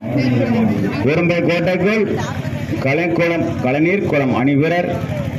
குறும்பை கோட்டைக்குள் கலைக்குளம் கலைநீர் குளம் அணி வீரர்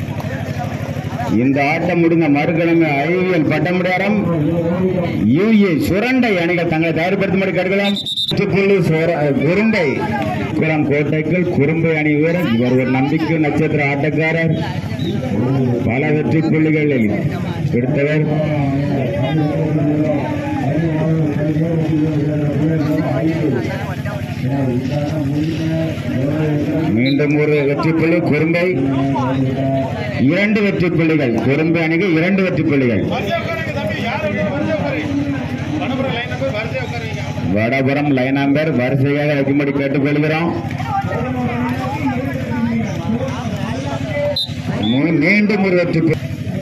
இந்த ஆட்டம் முடிந்த மறுக்கிழமை ஐவிஎல் பட்டமுடியாரம் யூஏ சுரண்டை அணிகள் தங்களை தயார்படுத்தும்படி கேட்கலாம் புள்ளி சுர- குறும்பை குளம் கோட்டைக்குள் குறும்பை அணி வீரர் இவர் ஒரு நம்பிக்கை நட்சத்திர ஆட்டக்காரர் பல வெற்றி புள்ளிகளில் எடுத்தவர் மீண்டும் ஒரு வெற்றி புள்ளி குறும்பை இரண்டு வெற்றி புள்ளிகள் குறும்பை அணிக்கு இரண்டு வெற்றி புள்ளிகள் வடபுறம் லைன் நம்பர் வரிசையாக வைக்கும்படி கேட்டுக்கொள்கிறோம் மீ- மீண்டும் ஒரு வெற்றி புள்ளி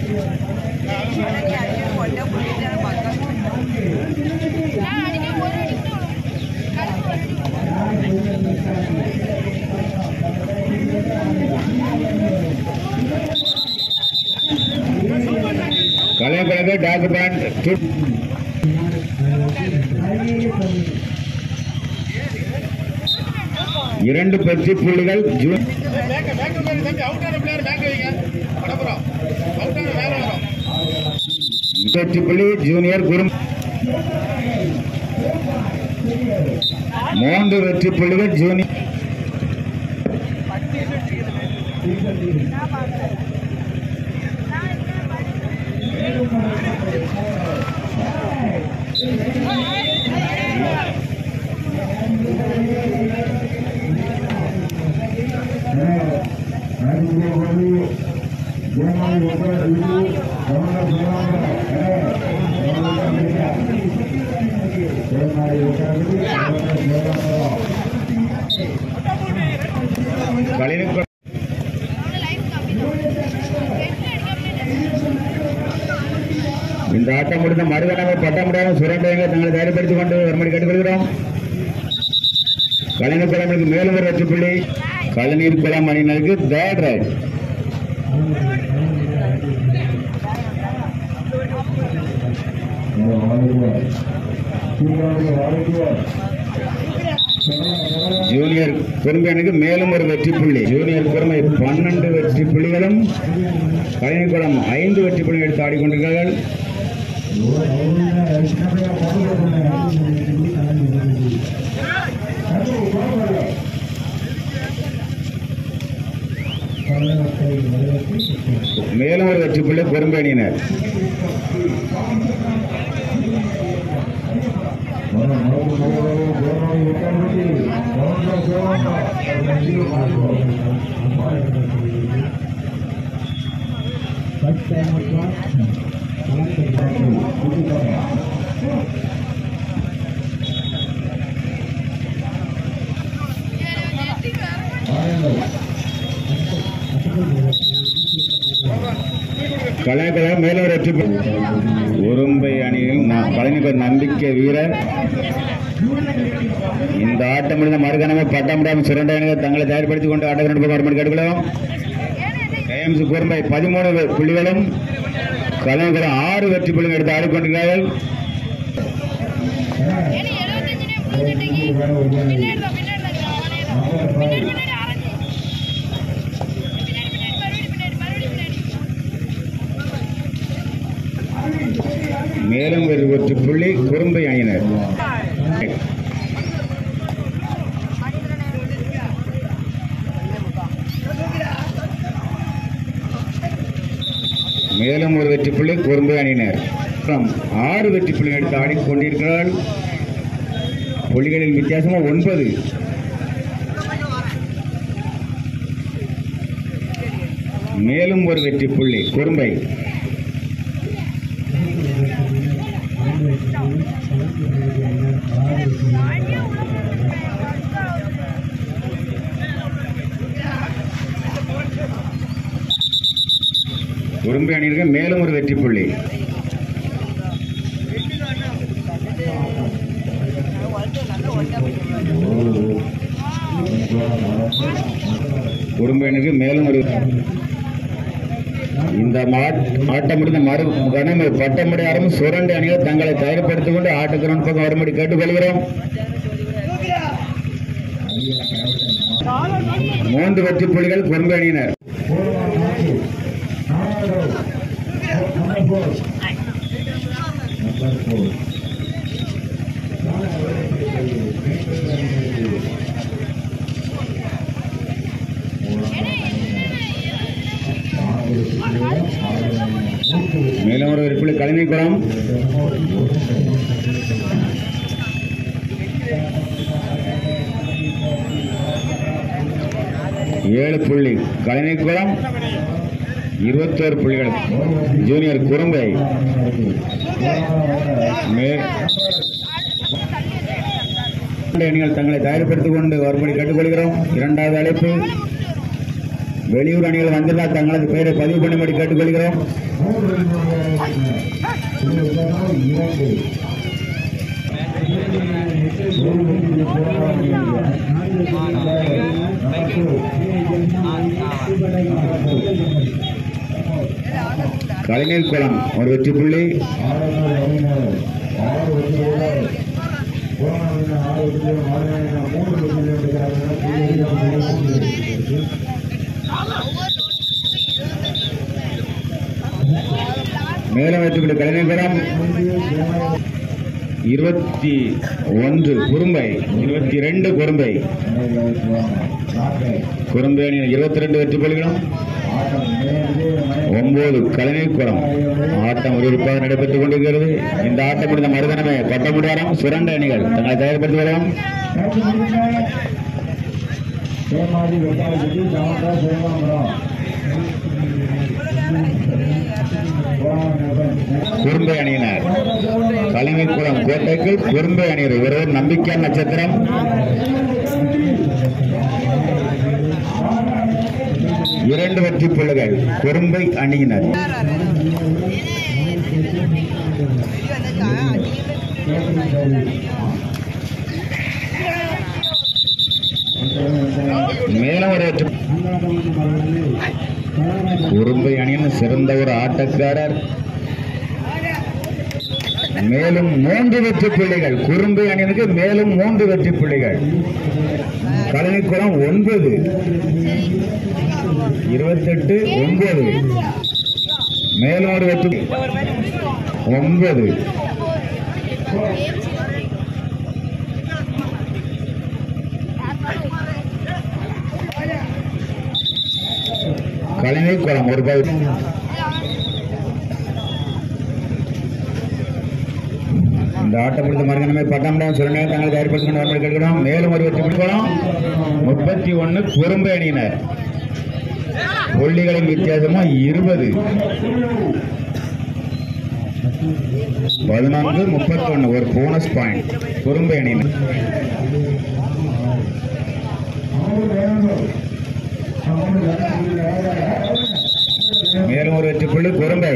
கலையகுலக டாக் பேண்ட் டு- இரண்டு வெற்றி புள்ளிகள் ஜூன் வெற்றி புள்ளி ஜூனியர் குரும் மூன்று வெற்றி புள்ளிகள் ஜூனியர் கலைஞர் இந்த ஆட்டம் முடிந்த மறுகணமை பட்டமுடியாத சுரண்டையங்க தங்களை தயார்படுத்திக் கொண்டு வரும்படி கேட்டுக்கொள்கிறோம் கலைஞர் குளமிற்கு மேலும் ஒரு வெற்றி புள்ளி கலைநீர் குளம் அணியினருக்கு தேர்ட் ரைட் ஜூனியர் குறும்பையனுக்கு மேலும் ஒரு வெற்றி புள்ளி ஜூனியர் குறுமை பன்னெண்டு வெற்றி புள்ளிகளும் கலைஞர் குளம் ஐந்து வெற்றி புள்ளிகள் எடுத்து ஆடிக்கொண்டிருக்கிறார்கள் மேலும் ஒரு வெற்றி புள்ளி குறும்பை அணியினர் கலைஞர் மேலும் ஒரு வெற்றி புள்ளி உரும்பை அணியில் ந- கலைஞர் நம்பிக்கை வீரர் இந்த ஆட்டம் முடிந்த மறுகணமே பட்டமிடாமல் சுரண்ட அணிகள் தங்களை தயார்படுத்திக் கொண்டு ஆட்டத்திற்கு வருமாறு கேட்கலாம் கேஎம்சி குறும்பை பதிமூணு வெ- புள்ளிகளும் கலைஞர் ஆறு வெற்றி புள்ளிகள் எடுத்து ஆடிக்கொண்டிருக்கிறார்கள் மேலும் ஒரு வெற்றி புள்ளி குறும்பை அணியினர் மேலும் ஒரு வெற்றி புள்ளி குறும்பை அணியினர் அப்புறம் ஆறு வெற்றி புள்ளி எடுத்து ஆடிக்கொண்டிருக்கிறார்கள் புள்ளிகளின் வித்தியாசமா ஒன்பது மேலும் ஒரு வெற்றி புள்ளி குறும்பை குறும்பை அணியிற்கு மேலும் ஒரு வெற்றி புள்ளி குறும்பையனுக்கு மேலும் ஒரு இந்த மா- ஆட்டம் முடிந்த மறு கணமை பட்டமுடியாரும் சுரண்டை அணிகள் தங்களை தயார்படுத்திக் கொண்டு ஆட்டத்திறன் பக்கம் வரும்படி கேட்டுக்கொள்கிறோம் மூன்று வெற்றி புள்ளிகள் குறும்பு அணியினர் மேலும் ஒரு வெற்றி புள்ளி கலைஞர்குளம் ஏழு புள்ளி கலைஞர்குளம் இருபத்தோரு புள்ளிகள் ஜூனியர் குறும்பை மே- அணிகள் தங்களை தயார்படுத்திக் கொண்டு வரும்படி கேட்டுக்கொள்கிறோம் இரண்டாவது அழைப்பு வெளியூர் அணிகள் வந்திருந்தால் தங்களது பெயரை பதிவு பண்ணும்படி கேட்டுக்கொள்கிறோம் கலைஞர் குளம் ஒரு வெற்றி புள்ளி மேலும் வெற்றி புள்ளி கலைஞர் குளம் இருபத்தி ஒன்று குறும்பை இருபத்தி ரெண்டு குறும்பை குறும்பை அணியில் இருபத்தி ரெண்டு வெற்றி புள்ளிகளும் ஒன்பது கலைஞர் குளம் ஆட்டம் விறுவிறுப்பாக நடைபெற்றுக் கொண்டிருக்கிறது இந்த ஆட்டம் முடிந்த மறுதினமே பட்டமுடியாரம் சுரண்ட அணிகள் தங்களை தயார்படுத்தி வரும் சேமாதி வெட்டாளி சாமந்தா சேமாமரம் குறும்பை அணியினர் கலைஞர் குளம் கோட்டைக்கு குறும்பை அணியர் இவரது நம்பிக்கையான நட்சத்திரம் இரண்டு வெற்றி புள்ளிகள் குறும்பை அணியினர் மேலும் ஒரு வெற்றி குறும்பை அணியின் சிறந்த ஒரு ஆட்டக்காரர் மேலும் மூன்று வெற்றி புள்ளிகள் குறும்பை அணியினருக்கு மேலும் மூன்று வெற்றி புள்ளிகள் கழனிக்குளம் ஒன்பது இருபத்தெட்டு ஒன்பது மேலும் ஒரு வெற்றி ஒன்பது கழனிக்குளம் ஒரு பகுதி இந்த ஆட்டம் முடிந்த மறுகணமே பட்டாம்டாம் சுரண்டை தங்களை தயார்படுத்திக் கொண்டு வரும்படி கேட்கிறோம் மேலும் ஒரு வெற்றி பிடிக்கணும் முப்பத்தி ஒன்னு குறும்பை அணியினர் புள்ளிகளின் வித்தியாசமா இருபது பதினொன்று முப்பத்தி ஒன்னு ஒரு போனஸ் பாயிண்ட் குறும்பை அணியினர் மேலும் ஒரு வெற்றி புள்ளி குறும்பை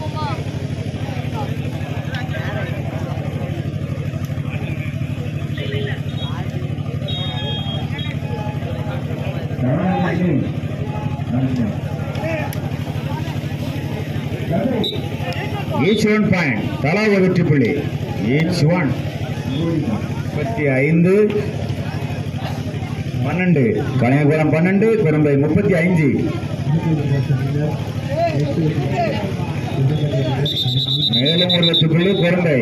ஈச் ஒன் பாயிண்ட் தலா ஒரு வெற்றி புள்ளி ஈச் ஒன் முப்பத்தி ஐந்து பன்னெண்டு கலையகுளம் பன்னெண்டு பெரும்பை முப்பத்தி ஐந்து மேலும் ஒரு வெற்றி புள்ளி பெரும்பை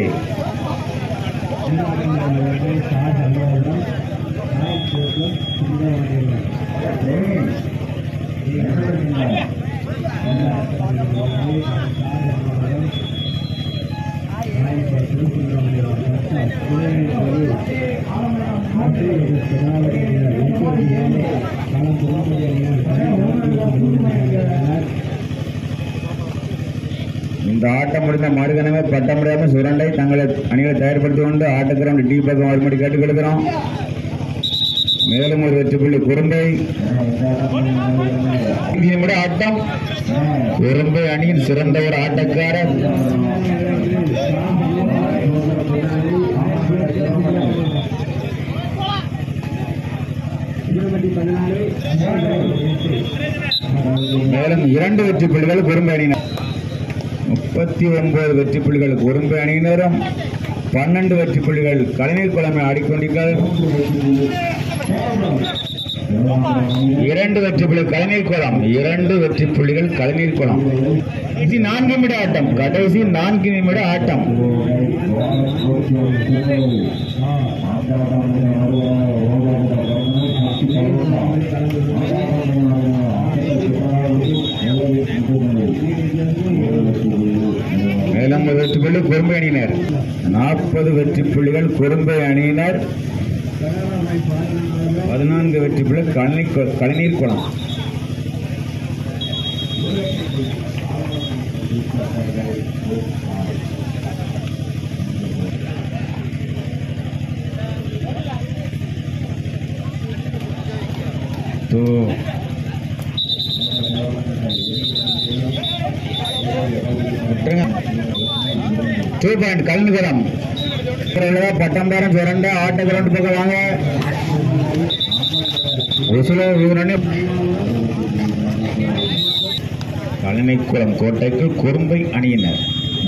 இந்த ஆட்டம் முடிந்த மறுகணமே பட்ட முடியாம சுரண்டை தங்களை அணிகளை தயார்படுத்திக் கொண்டு ஆட்டக்கிரவுண்ட் டி பக்கம் வரும்படி கேட்டுக் கொடுக்கிறோம் மேலும் ஒரு வெற்றி புள்ளி குறும்பை ஐந்து நிமிட ஆட்டம் குறும்பை அணியின் சிறந்த ஒரு ஆட்டக்காரர் மேலும் இரண்டு வெற்றி புள்ளிகள் குறும்பை அணியினர் முப்பத்தி ஒன்பது வெற்றி புள்ளிகள் குறும்பை அணியினரும் பன்னெண்டு வெற்றி புள்ளிகள் கலைஞர் குழம்பை ஆடிக்கொண்டிருக்கிறார் இரண்டு வெற்றி புள்ளி கலைநீர் குளம் இரண்டு வெற்றி புள்ளிகள் கலைநீர் குளம் கடைசி நான்கு நிமிட ஆட்டம் கடைசி நான்கு நிமிட ஆட்டம் மேலும் ஒரு வெற்றி புள்ளி குறும்பை அணியினர் நாற்பது வெற்றி புள்ளிகள் குறும்பை அணியினர் பதினான்கு வெற்றி புள்ளி கழனி கலைநீர் குளம் तो டூ பாயிண்ட் கலந்துக்கிறோம் பட்டம்பாரம் சுரண்ட ஆட்ட கிரவுண்ட் பக்கம் வாங்க உசுல ஊரணி கழனிக்குளம் கோட்டைக்கு குறும்பை அணியினர்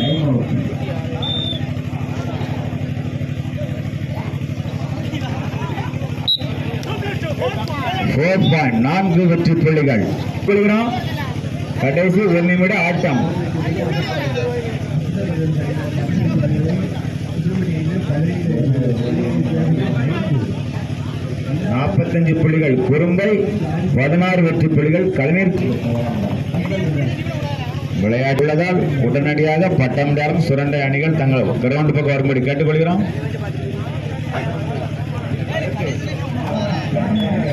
ஃபோர் பாயிண்ட் நான்கு வெற்றி புள்ளிகள் புள்ளிகிறோம் கடைசி ஒரு நிமிட ஆட்டம் நாற்பத்தஞ்சு புள்ளிகள் குறும்பை பதினாறு வெற்றி புள்ளிகள் கலைஞர் விளையாட்டுள்ளதால் உடனடியாக பட்டம்டாரம் சுரண்டை அணிகள் தங்கள் கிரவுண்ட் பக்கம் வரும்படி கேட்டுக்கொள்கிறோம்